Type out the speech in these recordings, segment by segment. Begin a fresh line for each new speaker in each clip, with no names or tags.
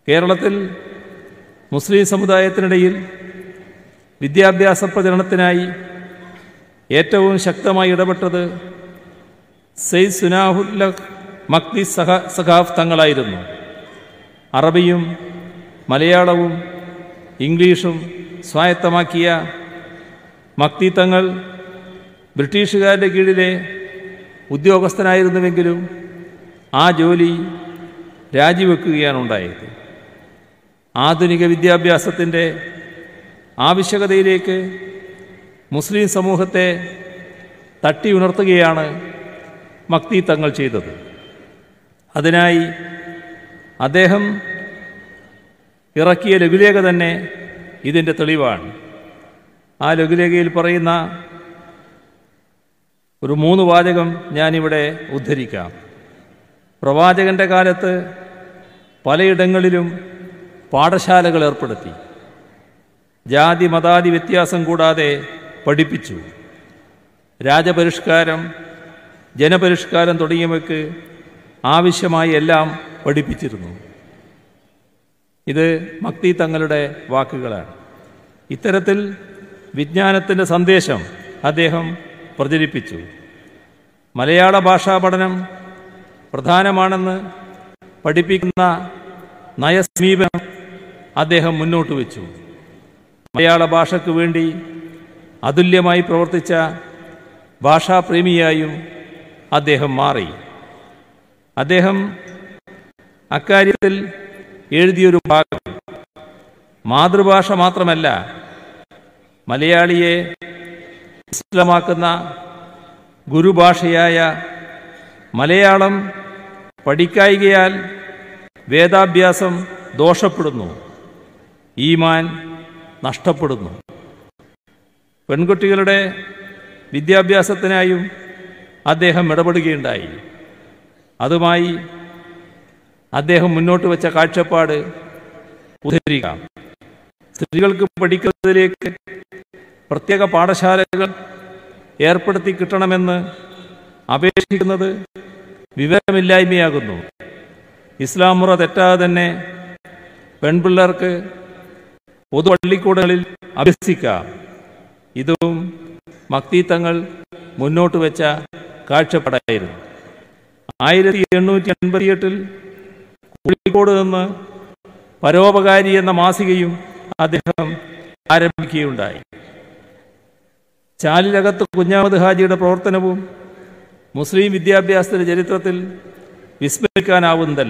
കേരളത്തിൽ മുസ്ലിം സമുദായത്തിനിടയിൽ വിദ്യാഭ്യാസ പ്രചരണത്തിനായി ഏറ്റവും ശക്തമായി ഇടപെട്ടത് സെയ്ദ് സുനാഹുല്ല മക്തി സഹ സഖാഫ് തങ്ങളായിരുന്നു അറബിയും മലയാളവും ഇംഗ്ലീഷും സ്വായത്തമാക്കിയ മക്തി തങ്ങൾ ബ്രിട്ടീഷുകാരുടെ കീഴിലെ ഉദ്യോഗസ്ഥനായിരുന്നുവെങ്കിലും ആ ജോലി രാജിവെക്കുകയാണ് ഉണ്ടായത് ആധുനിക വിദ്യാഭ്യാസത്തിൻ്റെ ആവശ്യകതയിലേക്ക് മുസ്ലിം സമൂഹത്തെ തട്ടി ഉണർത്തുകയാണ് മക്തി തങ്ങൾ ചെയ്തത് അതിനായി അദ്ദേഹം ഇറക്കിയ ലഘുലേഖ തന്നെ ഇതിൻ്റെ തെളിവാണ് ആ ലഘുലേഖയിൽ പറയുന്ന ഒരു മൂന്ന് വാചകം ഞാനിവിടെ ഉദ്ധരിക്കാം പ്രവാചകന്റെ കാലത്ത് പലയിടങ്ങളിലും പാഠശാലകൾ ഏർപ്പെടുത്തി ജാതി മതാതി വ്യത്യാസം കൂടാതെ പഠിപ്പിച്ചു രാജപരിഷ്കാരം ജനപരിഷ്കാരം തുടങ്ങിയവയ്ക്ക് ആവശ്യമായി എല്ലാം പഠിപ്പിച്ചിരുന്നു ഇത് മക്തി തങ്ങളുടെ വാക്കുകളാണ് ഇത്തരത്തിൽ വിജ്ഞാനത്തിൻ്റെ സന്ദേശം അദ്ദേഹം പ്രചരിപ്പിച്ചു മലയാള ഭാഷാ പഠനം പ്രധാനമാണെന്ന് പഠിപ്പിക്കുന്ന നയസമീപനം അദ്ദേഹം മുന്നോട്ട് വെച്ചു മലയാള ഭാഷയ്ക്ക് വേണ്ടി അതുല്യമായി പ്രവർത്തിച്ച ഭാഷാപ്രേമിയായും അദ്ദേഹം മാറി അദ്ദേഹം അക്കാര്യത്തിൽ എഴുതിയൊരു ഭാഗം മാതൃഭാഷ മാത്രമല്ല മലയാളിയെ ഇസ്ലമാക്കുന്ന ഗുരുഭാഷയായ മലയാളം പഠിക്കായികയാൽ വേദാഭ്യാസം ദോഷപ്പെടുന്നു ഈമാൻ നഷ്ടപ്പെടുന്നു പെൺകുട്ടികളുടെ വിദ്യാഭ്യാസത്തിനായും അദ്ദേഹം ഇടപെടുകയുണ്ടായി അതുമായി അദ്ദേഹം മുന്നോട്ട് വെച്ച കാഴ്ചപ്പാട് ഉദ്ധരിക്കാം സ്ത്രീകൾക്ക് പഠിക്കുന്നതിലേക്ക് പ്രത്യേക പാഠശാലകൾ ഏർപ്പെടുത്തി കിട്ടണമെന്ന് അപേക്ഷിക്കുന്നത് വിവരമില്ലായ്മയാകുന്നു ഇസ്ലാം മുറ തെറ്റാതെ തന്നെ പെൺപിള്ളേർക്ക് പൊതു പള്ളിക്കൂടങ്ങളിൽ അഭ്യസിക്കാം ഇതും മക്തീത്തങ്ങൾ മുന്നോട്ട് വെച്ച കാഴ്ചപ്പാടായിരുന്നു ആയിരത്തി എണ്ണൂറ്റി എൺപത്തിയെട്ടിൽ കോഴിക്കോട് നിന്ന് പരോപകാരി എന്ന മാസികയും അദ്ദേഹം ആരംഭിക്കുകയുണ്ടായി ചാലിലകത്ത് കുഞ്ഞാമത് ഹാജിയുടെ പ്രവർത്തനവും മുസ്ലിം വിദ്യാഭ്യാസത്തിന്റെ ചരിത്രത്തിൽ വിസ്മരിക്കാനാവുന്നതല്ല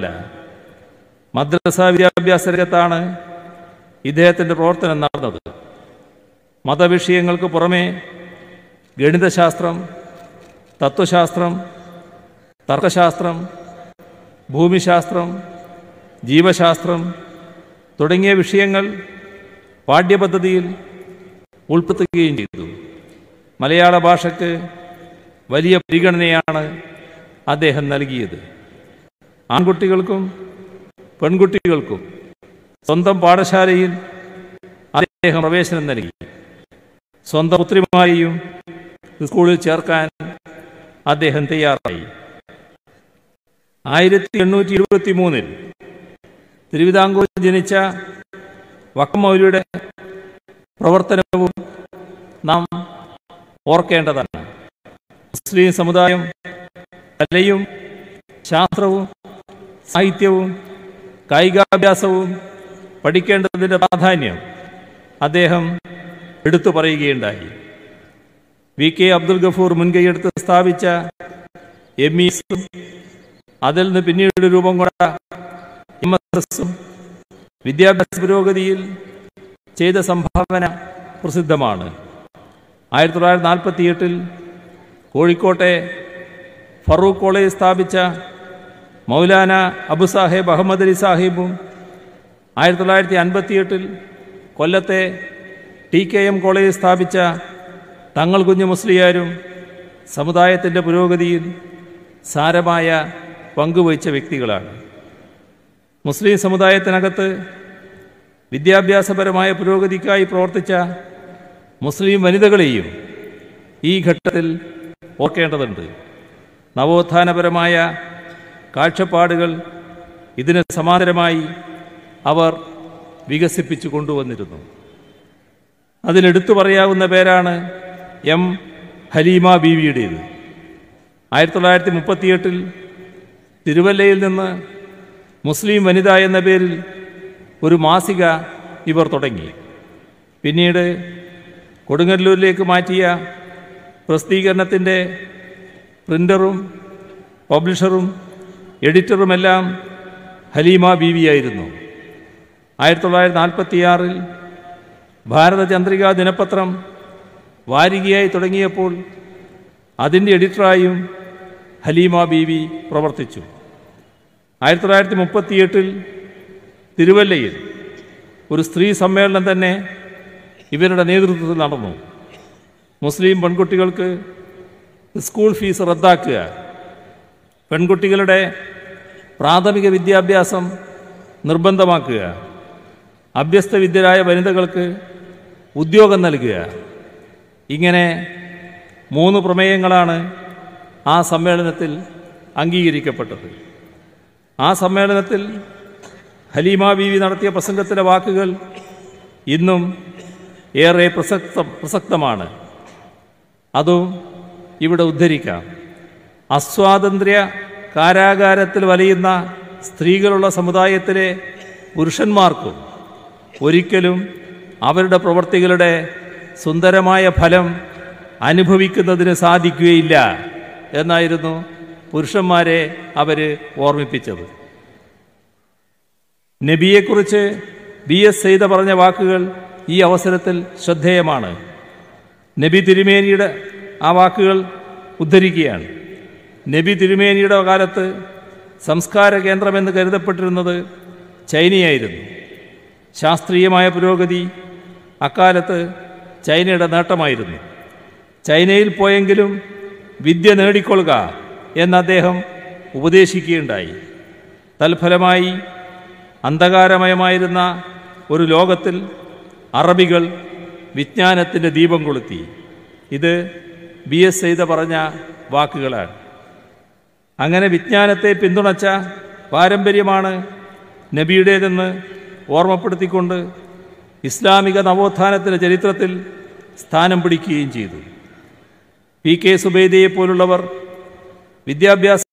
മദ്രസ വിദ്യാഭ്യാസ രംഗത്താണ് ഇദ്ദേഹത്തിൻ്റെ പ്രവർത്തനം നടന്നത് മതവിഷയങ്ങൾക്ക് പുറമെ ഗണിതശാസ്ത്രം തത്വശാസ്ത്രം തർക്കശാസ്ത്രം ഭൂമിശാസ്ത്രം ജീവശാസ്ത്രം തുടങ്ങിയ വിഷയങ്ങൾ പാഠ്യപദ്ധതിയിൽ ഉൾപ്പെടുത്തുകയും ചെയ്തു മലയാള ഭാഷയ്ക്ക് വലിയ പരിഗണനയാണ് അദ്ദേഹം നൽകിയത് ആൺകുട്ടികൾക്കും പെൺകുട്ടികൾക്കും സ്വന്തം പാഠശാലയിൽ അദ്ദേഹം പ്രവേശനം നൽകി സ്വന്തം പുത്രിമാരെയും സ്കൂളിൽ ചേർക്കാൻ അദ്ദേഹം തയ്യാറായി ആയിരത്തി എണ്ണൂറ്റി ഇരുപത്തി മൂന്നിൽ തിരുവിതാംകൂറിൽ ജനിച്ച വക്കമൗലിയുടെ പ്രവർത്തനവും നാം ഓർക്കേണ്ടതാണ് മുസ്ലിം സമുദായം കലയും ശാസ്ത്രവും സാഹിത്യവും കായികാഭ്യാസവും പഠിക്കേണ്ടതിൻ്റെ പ്രാധാന്യം അദ്ദേഹം എടുത്തു പറയുകയുണ്ടായി വി കെ അബ്ദുൽ ഗഫൂർ മുൻകൈയെടുത്ത് സ്ഥാപിച്ച എം ഇസും അതിൽ നിന്ന് പിന്നീട് രൂപം കൊണ്ട എം എസ് എസും വിദ്യാഭ്യാസ പുരോഗതിയിൽ ചെയ്ത സംഭാവന പ്രസിദ്ധമാണ് ആയിരത്തി തൊള്ളായിരത്തി നാൽപ്പത്തി എട്ടിൽ കോഴിക്കോട്ടെ ഫറൂഖ് കോളേജ് സ്ഥാപിച്ച മൗലാന അബു സാഹേബ് അഹമ്മദ് അലി സാഹിബും ആയിരത്തി തൊള്ളായിരത്തി അൻപത്തിയെട്ടിൽ കൊല്ലത്തെ ടി കെ എം കോളേജ് സ്ഥാപിച്ച തങ്ങൾ കുഞ്ഞു മുസ്ലിയാരും സമുദായത്തിൻ്റെ പുരോഗതിയിൽ സാരമായ പങ്കുവഹിച്ച വ്യക്തികളാണ് മുസ്ലിം സമുദായത്തിനകത്ത് വിദ്യാഭ്യാസപരമായ പുരോഗതിക്കായി പ്രവർത്തിച്ച മുസ്ലിം വനിതകളെയും ഈ ഘട്ടത്തിൽ ഓർക്കേണ്ടതുണ്ട് നവോത്ഥാനപരമായ കാഴ്ചപ്പാടുകൾ ഇതിന് സമാന്തരമായി അവർ വികസിപ്പിച്ചു കൊണ്ടുവന്നിരുന്നു അതിലെടുത്തു പറയാവുന്ന പേരാണ് എം ഹലീമ ബീവിയുടേത് ആയിരത്തി തൊള്ളായിരത്തി മുപ്പത്തിയെട്ടിൽ തിരുവല്ലയിൽ നിന്ന് മുസ്ലിം വനിത എന്ന പേരിൽ ഒരു മാസിക ഇവർ തുടങ്ങി പിന്നീട് കൊടുങ്ങല്ലൂരിലേക്ക് മാറ്റിയ പ്രസിദ്ധീകരണത്തിൻ്റെ പ്രിൻ്ററും പബ്ലിഷറും എഡിറ്ററുമെല്ലാം ഹലീമ ബീവിയായിരുന്നു ആയിരത്തി തൊള്ളായിരത്തി നാൽപ്പത്തിയാറിൽ ഭാരതചന്ദ്രിക ദിനപത്രം വാരികയായി തുടങ്ങിയപ്പോൾ അതിൻ്റെ എഡിറ്ററായും ഹലീമ ബീവി പ്രവർത്തിച്ചു ആയിരത്തി തൊള്ളായിരത്തി മുപ്പത്തിയെട്ടിൽ തിരുവല്ലയിൽ ഒരു സ്ത്രീ സമ്മേളനം തന്നെ ഇവരുടെ നേതൃത്വത്തിൽ നടന്നു മുസ്ലിം പെൺകുട്ടികൾക്ക് സ്കൂൾ ഫീസ് റദ്ദാക്കുക പെൺകുട്ടികളുടെ പ്രാഥമിക വിദ്യാഭ്യാസം നിർബന്ധമാക്കുക അഭ്യസ്തവിദ്യരായ വനിതകൾക്ക് ഉദ്യോഗം നൽകുക ഇങ്ങനെ മൂന്ന് പ്രമേയങ്ങളാണ് ആ സമ്മേളനത്തിൽ അംഗീകരിക്കപ്പെട്ടത് ആ സമ്മേളനത്തിൽ ഹലീമ ബീവി നടത്തിയ പ്രസംഗത്തിലെ വാക്കുകൾ ഇന്നും ഏറെ പ്രസക്ത പ്രസക്തമാണ് അതും ഇവിടെ ഉദ്ധരിക്കാം അസ്വാതന്ത്ര്യ കാരാകാരത്തിൽ വലയുന്ന സ്ത്രീകളുള്ള സമുദായത്തിലെ പുരുഷന്മാർക്കും ഒരിക്കലും അവരുടെ പ്രവർത്തികളുടെ സുന്ദരമായ ഫലം അനുഭവിക്കുന്നതിന് സാധിക്കുകയില്ല എന്നായിരുന്നു പുരുഷന്മാരെ അവർ ഓർമ്മിപ്പിച്ചത് നബിയെക്കുറിച്ച് ബി എസ് സെയ്ത പറഞ്ഞ വാക്കുകൾ ഈ അവസരത്തിൽ ശ്രദ്ധേയമാണ് നബി തിരുമേനിയുടെ ആ വാക്കുകൾ ഉദ്ധരിക്കുകയാണ് നബി തിരുമേനിയുടെ കാലത്ത് സംസ്കാര കേന്ദ്രമെന്ന് കരുതപ്പെട്ടിരുന്നത് ചൈനയായിരുന്നു ശാസ്ത്രീയമായ പുരോഗതി അക്കാലത്ത് ചൈനയുടെ നേട്ടമായിരുന്നു ചൈനയിൽ പോയെങ്കിലും വിദ്യ നേടിക്കൊള്ളുക എന്ന് അദ്ദേഹം ഉപദേശിക്കുകയുണ്ടായി തൽഫലമായി അന്ധകാരമയമായിരുന്ന ഒരു ലോകത്തിൽ അറബികൾ വിജ്ഞാനത്തിൻ്റെ ദീപം കൊളുത്തി ഇത് ബി എസ് സെയ്ത പറഞ്ഞ വാക്കുകളാണ് അങ്ങനെ വിജ്ഞാനത്തെ പിന്തുണച്ച പാരമ്പര്യമാണ് നബിയുടേതെന്ന് ഓർമ്മപ്പെടുത്തിക്കൊണ്ട് ഇസ്ലാമിക നവോത്ഥാനത്തിൻ്റെ ചരിത്രത്തിൽ സ്ഥാനം പിടിക്കുകയും ചെയ്തു പി കെ സുബൈദയെ പോലുള്ളവർ വിദ്യാഭ്യാസ